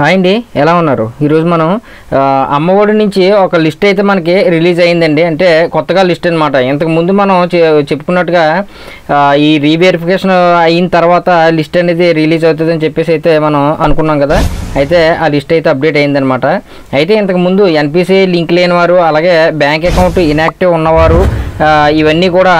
hi అండి ఎలా ఉన్నారు ఈరోజు మనం ఆ, అమ్మఒడి నుంచి ఒక లిస్ట్ అయితే మనకి రిలీజ్ అయిందండి అంటే కొత్తగా లిస్ట్ అనమాట ఇంతకు ముందు మనం చె- చెప్పుకున్నట్టుగా ఆ, ఈ రీవెరిఫికేషన్ అయిన తర్వాత లిస్ట్ అనేది రిలీజ్ అవుతుందని చెప్పేసి అయితే మనం అనుకున్నాం కదా అయితే ఆ లిస్ట్ అయితే అప్డేట్ అయిందనమాట అయితే ఇంతకు ముందు ఎన్పిసి లింక్ లేని వారు అలాగే బ్యాంక్ అకౌంట్ ఇన్యాక్టివ్ ఉన్నవారు ఆ, ఇవన్నీ కూడా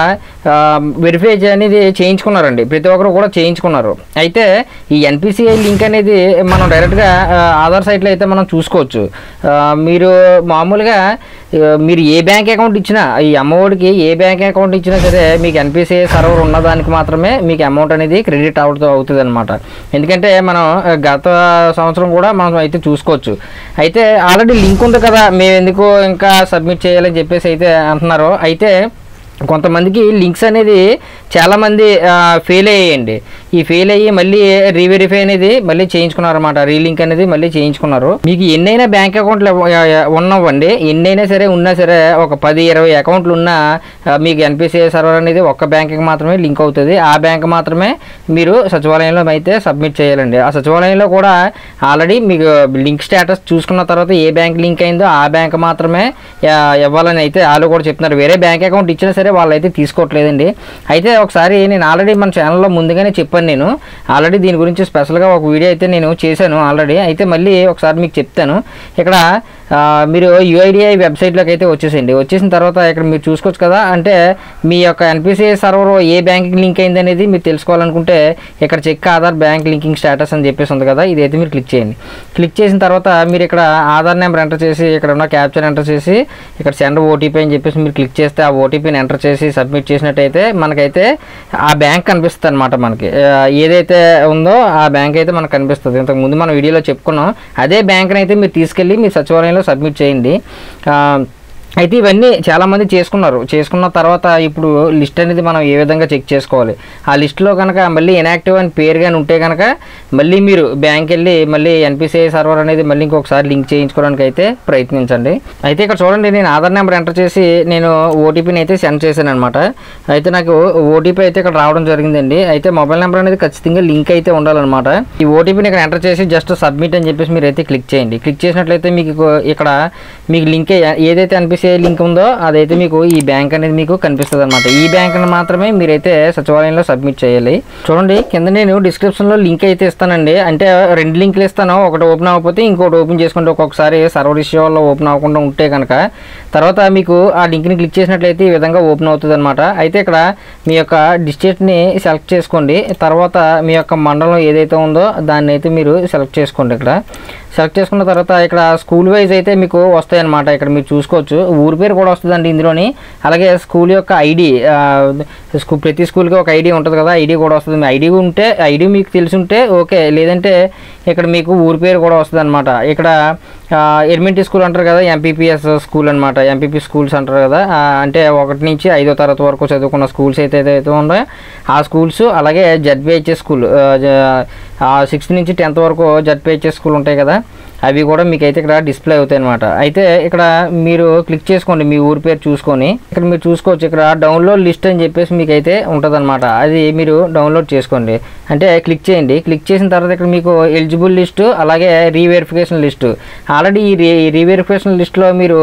వెరిఫై అనేది చేయించుకున్నారండి ప్రతి ఒక్కరు కూడా చేయించుకున్నారు అయితే ఈ ఎన్పిసిఐ లింక్ అనేది మనం డైరెక్ట్గా ఆ, ఆధార్ సైట్లో అయితే మనం చూసుకోవచ్చు ఆ, మీరు మామూలుగా ఆ, మీరు ఏ బ్యాంక్ అకౌంట్ ఇచ్చినా ఈ అమ్మఒడికి ఏ బ్యాంక్ అకౌంట్ ఇచ్చినా సరే మీకు ఎన్పిసిఐ సర్వర్ ఉన్నదానికి మాత్రమే మీకు అమౌంట్ అనేది క్రెడిట్ అవుతూ అవుతుంది అనమాట ఎందుకంటే మనం ఆ, గత సంవత్సరం కూడా మనం అయితే చూసుకోవచ్చు అయితే ఆల్రెడీ లింక్ ఉంది కదా మేము ఎందుకు ఇంకా సబ్మిట్ చేయాలని చెప్పేసి అయితే అంటున్నారు అయితే కొంతమందికి లింక్స్ అనేది చాలామంది ఫెయిల్ అయ్యాయండి ఈ ఫెయిల్ అయ్యి మళ్ళీ రీవెరిఫై అనేది మళ్ళీ చేయించుకున్నారు అనమాట రీలింక్ అనేది మళ్ళీ చేయించుకున్నారు మీకు ఎన్నైనా బ్యాంక్ అకౌంట్లు ఉన్నవ్వండి ఎన్నైనా సరే ఉన్నా సరే ఒక పది ఇరవై అకౌంట్లు ఉన్నా ఆ, మీకు ఎన్పిసిఐ సర్వర్ అనేది ఒక్క బ్యాంక్కి మాత్రమే లింక్ అవుతుంది ఆ బ్యాంక్ మాత్రమే మీరు సచివాలయంలో అయితే సబ్మిట్ చేయాలండి ఆ సచివాలయంలో కూడా ఆల్రెడీ మీకు లింక్ స్టేటస్ చూసుకున్న తర్వాత ఏ బ్యాంక్ లింక్ అయిందో ఆ బ్యాంక్ మాత్రమే ఆ, ఇవ్వాలని అయితే వాళ్ళు కూడా చెప్తున్నారు వేరే బ్యాంక్ అకౌంట్ ఇచ్చినా సరే వాళ్ళు అయితే తీసుకోవట్లేదండి అయితే ఒకసారి నేను ఆల్రెడీ మన ఛానల్లో ముందుగానే చెప్పాను నేను ఆల్రెడీ దీని గురించి స్పెషల్గా ఒక వీడియో అయితే నేను చేశాను ఆల్రెడీ అయితే మళ్ళీ ఒకసారి మీకు చెప్తాను ఇక్కడ ఆ, మీరు యుఐడిఐ వెబ్సైట్లోకి అయితే వచ్చేసేయండి వచ్చేసిన తర్వాత ఇక్కడ మీరు చూసుకోవచ్చు కదా అంటే మీ యొక్క ఎన్పిసిఐ సర్వర్ ఏ బ్యాంక్కి లింక్ అయింది అనేది మీరు తెలుసుకోవాలనుకుంటే ఇక్కడ check Aadhaar bank linking status అని చెప్పేసి ఉంది కదా ఇదైతే మీరు క్లిక్ చేయండి క్లిక్ చేసిన తర్వాత మీరు ఇక్కడ ఆధార్ నెంబర్ ఎంటర్ చేసి ఇక్కడ ఉన్న క్యాప్చర్ ఎంటర్ చేసి ఇక్కడ సెండ్ ఓటీపీ అని చెప్పేసి మీరు క్లిక్ చేస్తే ఆ ఓటీపీని ఎంటర్ చేసి సబ్మిట్ చేసినట్టయితే మనకైతే ఆ బ్యాంక్ కనిపిస్తుంది అనమాట మనకి ఆ, ఏదైతే ఉందో ఆ బ్యాంక్ అయితే మనకు కనిపిస్తుంది ఇంతకు ముందు మనం వీడియోలో చెప్పుకున్నాం అదే బ్యాంక్ని అయితే మీరు తీసుకెళ్ళి మీ సచివాలయంలో సబ్మిట్ చేయండి ఆ, అయితే ఇవన్నీ చాలామంది చేసుకున్నారు చేసుకున్న తర్వాత ఇప్పుడు లిస్ట్ అనేది మనం ఏ విధంగా చెక్ చేసుకోవాలి ఆ లిస్ట్లో కనుక మళ్ళీ ఇనాక్టివ్ అని పేరు కానీ ఉంటే కనుక మళ్ళీ మీరు బ్యాంక్ వెళ్ళి మళ్ళీ ఎన్పిసిఐ సర్వర్ అనేది మళ్ళీ ఇంకొకసారి లింక్ చేయించుకోవడానికి అయితే ప్రయత్నించండి అయితే ఇక్కడ చూడండి నేను ఆధార్ నెంబర్ ఎంటర్ చేసి నేను ఓటీపీని అయితే సెండ్ చేశాను అనమాట అయితే నాకు ఓటీపీ అయితే ఇక్కడ రావడం జరిగిందండి అయితే మొబైల్ నెంబర్ అనేది ఖచ్చితంగా లింక్ అయితే ఉండాలన్నమాట ఈ ఓటీపీని ఇక్కడ ఎంటర్ చేసి జస్ట్ సబ్మిట్ అని చెప్పేసి మీరు అయితే క్లిక్ చేయండి క్లిక్ చేసినట్లయితే మీకు ఇక్కడ మీకు లింక్ ఏదైతే ఎన్పిసిఐ లింక్ ఉందో అదైతే మీకు ఈ బ్యాంక్ అనేది మీకు కనిపిస్తుంది అనమాట ఈ బ్యాంక్ మాత్రమే మీరైతే సచివాలయంలో సబ్మిట్ చేయాలి చూడండి కింద నేను డిస్క్రిప్షన్లో లింక్ అయితే ఇస్తానండి అంటే రెండు లింకులు ఇస్తాను ఒకటి ఓపెన్ అవ్వకపోతే ఇంకోటి ఓపెన్ చేసుకుంటే ఒక్కొక్కసారి సర్వర్ ఇష్యూ వల్ల ఓపెన్ అవ్వకుండా ఉంటే కనుక తర్వాత మీకు ఆ లింక్ని క్లిక్ చేసినట్లయితే ఈ విధంగా ఓపెన్ అవుతుంది అనమాట అయితే ఇక్కడ మీ యొక్క డిస్ట్రిక్ట్ని సెలెక్ట్ చేసుకోండి తర్వాత మీ యొక్క మండలం ఏదైతే ఉందో దాన్ని అయితే మీరు సెలెక్ట్ చేసుకోండి ఇక్కడ సెలెక్ట్ చేసుకున్న తర్వాత ఇక్కడ స్కూల్ వైజ్ అయితే మీకు వస్తాయి అనమాట ఇక్కడ మీరు చూసుకోవచ్చు ఊరి పేరు కూడా వస్తుందండి ఇందులోని అలాగే స్కూల్ యొక్క ఐడి స్కూల్ ప్రతి స్కూల్కి ఒక ఐడి ఉంటుంది కదా ఐడి కూడా వస్తుంది మీ ఐడి ఉంటే ఐడి మీకు తెలిసి ఉంటే ఓకే లేదంటే ఇక్కడ మీకు ఊరి పేరు కూడా వస్తుంది అనమాట ఇక్కడ ఎలిమెంటరీ స్కూల్ అంటారు కదా ఎంపీపీఎస్ స్కూల్ అనమాట ఎంపీపీ స్కూల్స్ అంటారు కదా ఆ, అంటే ఒకటి నుంచి ఐదో తరగతి వరకు చదువుకున్న స్కూల్స్ అయితే ఏదైతే ఉన్నాయో ఆ స్కూల్స్ అలాగే జడ్పిహెచ్ఎస్ స్కూల్ సిక్స్త్ నుంచి టెన్త్ వరకు జడ్పిహెచ్ఎస్ స్కూల్ ఉంటాయి కదా అవి కూడా మీకు అయితే ఇక్కడ డిస్ప్లే అవుతాయి అనమాట అయితే ఇక్కడ మీరు క్లిక్ చేసుకోండి మీ ఊరి పేరు చూసుకొని ఇక్కడ మీరు చూసుకోవచ్చు ఇక్కడ డౌన్లోడ్ లిస్ట్ అని చెప్పేసి మీకు అయితే ఉంటుంది అది మీరు డౌన్లోడ్ చేసుకోండి అంటే క్లిక్ చేయండి క్లిక్ చేసిన తర్వాత ఇక్కడ మీకు ఎలిజిబుల్ లిస్టు అలాగే రీవెరిఫికేషన్ లిస్టు ఆల్రెడీ ఈ రీ రీవెరిఫికేషన్ లిస్ట్లో మీరు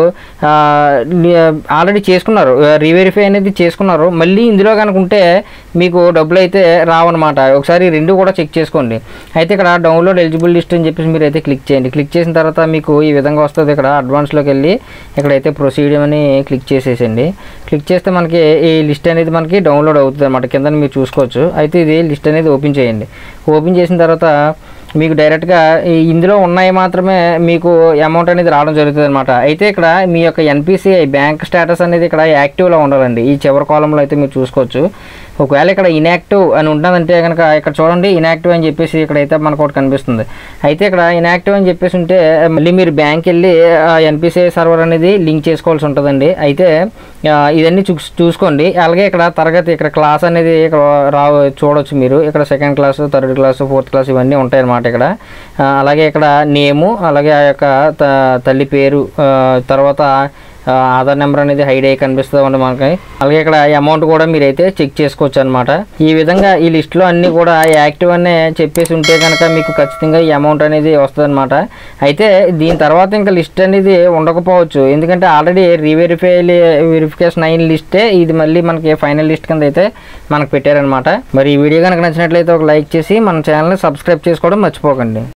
ఆల్రెడీ చేసుకున్నారు రీవెరిఫై అనేది చేసుకున్నారు మళ్ళీ ఇందులో కనుక ఉంటే మీకు డబ్బులు అయితే రావన్నమాట ఒకసారి ఈ రెండు కూడా చెక్ చేసుకోండి అయితే ఇక్కడ డౌన్లోడ్ ఎలిజిబుల్ లిస్ట్ అని చెప్పేసి మీరు అయితే క్లిక్ చేయండి క్లిక్ చేసిన తర్వాత మీకు ఈ విధంగా వస్తుంది ఇక్కడ అడ్వాన్స్లోకి వెళ్ళి ఇక్కడైతే ప్రొసీడ్ అని క్లిక్ చేసేసండి క్లిక్ చేస్తే మనకి ఈ లిస్ట్ అనేది మనకి డౌన్లోడ్ అవుతుంది అనమాట కింద మీరు చూసుకోవచ్చు అయితే ఇది లిస్ట్ అనేది ఓపెన్ చేయండి ఓపెన్ చేసిన తర్వాత మీకు డైరెక్ట్గా ఈ- ఇందులో ఉన్నాయి మాత్రమే మీకు అమౌంట్ అనేది రావడం జరుగుతుంది అనమాట అయితే ఇక్కడ మీ యొక్క ఎన్పిసిఐ బ్యాంక్ స్టేటస్ అనేది ఇక్కడ యాక్టివ్లో ఉండాలండి ఈ చివరి కాలంలో అయితే మీరు చూసుకోవచ్చు ఒకవేళ ఇక్కడ ఇన్యాక్టివ్ అని ఉంటుందంటే కనుక ఇక్కడ చూడండి ఇన్యాక్టివ్ అని చెప్పేసి ఇక్కడైతే మనకు ఒకటి కనిపిస్తుంది అయితే ఇక్కడ ఇన్యాక్టివ్ అని చెప్పేసి ఉంటే మళ్ళీ మీరు బ్యాంక్ వెళ్ళి ఎన్పిసిఐ సర్వర్ అనేది లింక్ చేసుకోవాల్సి ఉంటుందండి అయితే ఆ, ఇదన్నీ చూ చూసుకోండి అలాగే ఇక్కడ తరగతి ఇక్కడ క్లాస్ అనేది ఇక్కడ రా చూడొచ్చు మీరు ఇక్కడ second class third class fourth class ఇవన్నీ ఉంటాయి అన్నమాట ఇక్కడ ఆ, అలాగే ఇక్కడ నేము అలాగే ఆ యొక్క త- తల్లి పేరు ఆ, తర్వాత ఆ, ఆధార్ నెంబర్ అనేది హైడ్ అయ్యి కనిపిస్తుంది అండి మనకి అలాగే ఇక్కడ అమౌంట్ కూడా మీరైతే చెక్ చేసుకోవచ్చు అనమాట ఈ విధంగా ఈ లిస్ట్లో అన్నీ కూడా యాక్టివ్ అనే చెప్పేసి ఉంటే కనుక మీకు ఖచ్చితంగా ఈ అమౌంట్ అనేది వస్తుంది అయితే దీని తర్వాత ఇంకా లిస్ట్ అనేది ఉండకపోవచ్చు ఎందుకంటే ఆల్రెడీ రీవెరిఫై వెరిఫికేషన్ అయిన లిస్టే ఇది మళ్ళీ మనకి ఫైనల్ లిస్ట్ కింద అయితే మనకు పెట్టారనమాట మరి ఈ వీడియో కనుక నచ్చినట్లయితే ఒక లైక్ చేసి మన ఛానల్ని సబ్స్క్రైబ్ చేసుకోవడం మర్చిపోకండి